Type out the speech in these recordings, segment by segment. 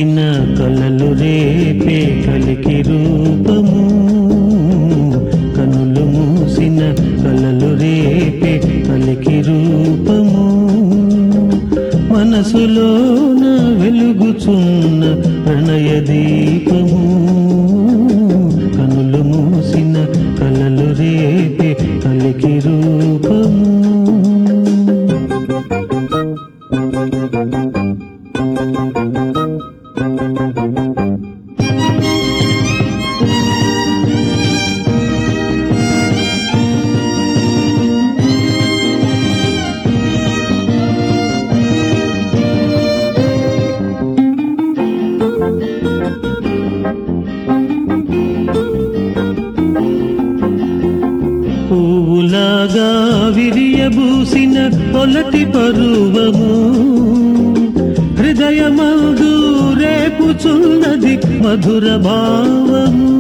మూసిన కలలు రేపే కలికి రూపము కనులు మూసిన కలలు రేపే కలికి రూపము మనసులోన వెలుగుచున్న ప్రణయ దీపము కనులు మూసిన కలలు రేపే కలికి రూపము పువ్వులాగా విరియబూసిన పొలటి పరువము హృదయమందు రేపుచున్నది మధుర భావము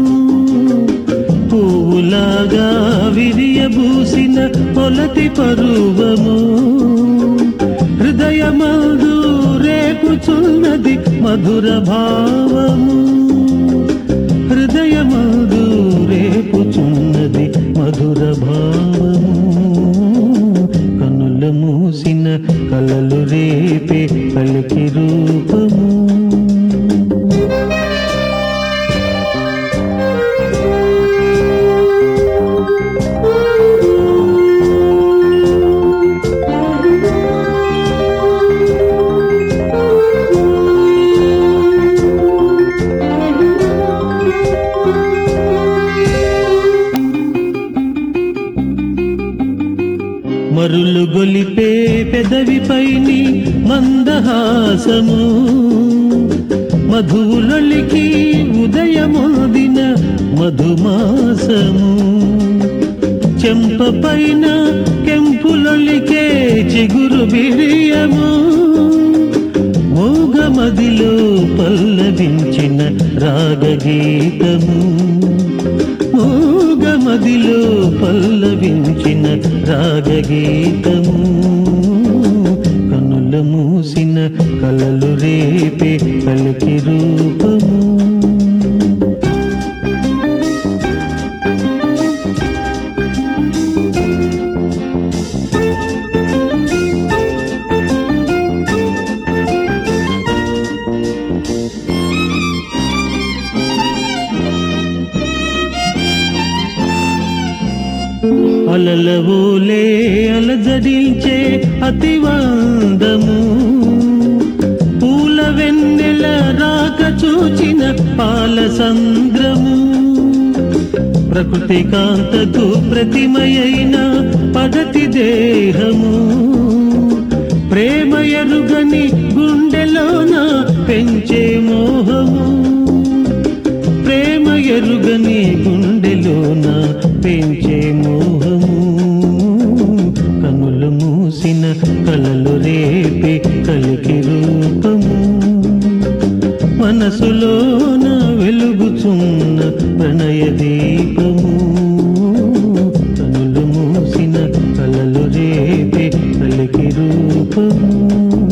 పువ్వులాగా విరియబూసిన పొలటి పరువము హృదయమందు రేపుచున్నది మధుర భావము హృదయమదు రేపుచున్నది మధుర భావము కనుల మూసిన కలలు రేపే కలికి రూపము మరులు గొలిపే పెదవిపైని మందహాసము మధువులొలికి ఉదయమోదిన మధుమాసము చెంప పైన కెంపులొలికే చిగురు బిరియము మోగమదిలో పల్లవించిన రాగగీతము మోగమదిలో పల్లవించిన రాగగీతము కనుల మూసిన కలలు రేపే కలికి రూపము అలలవోలే అలజడించే అతివాందము పూల వెన్నెల రాక చూచిన పాల సంద్రము ప్రకృతి కాంతకు ప్రతిమయైన పగతి దేహము ప్రేమ ఎరుగని గుండెలోన పెంచే మోహము ప్రేమ ఎరుగని గుండెలోన పెంచే మోహము కనులు మూసిన కలలు రేపే కలికి రూపము మనసులోన వెలుగుచున్న ప్రణయ దీపము కనులు మూసిన కలలు రేపే కలికి రూపము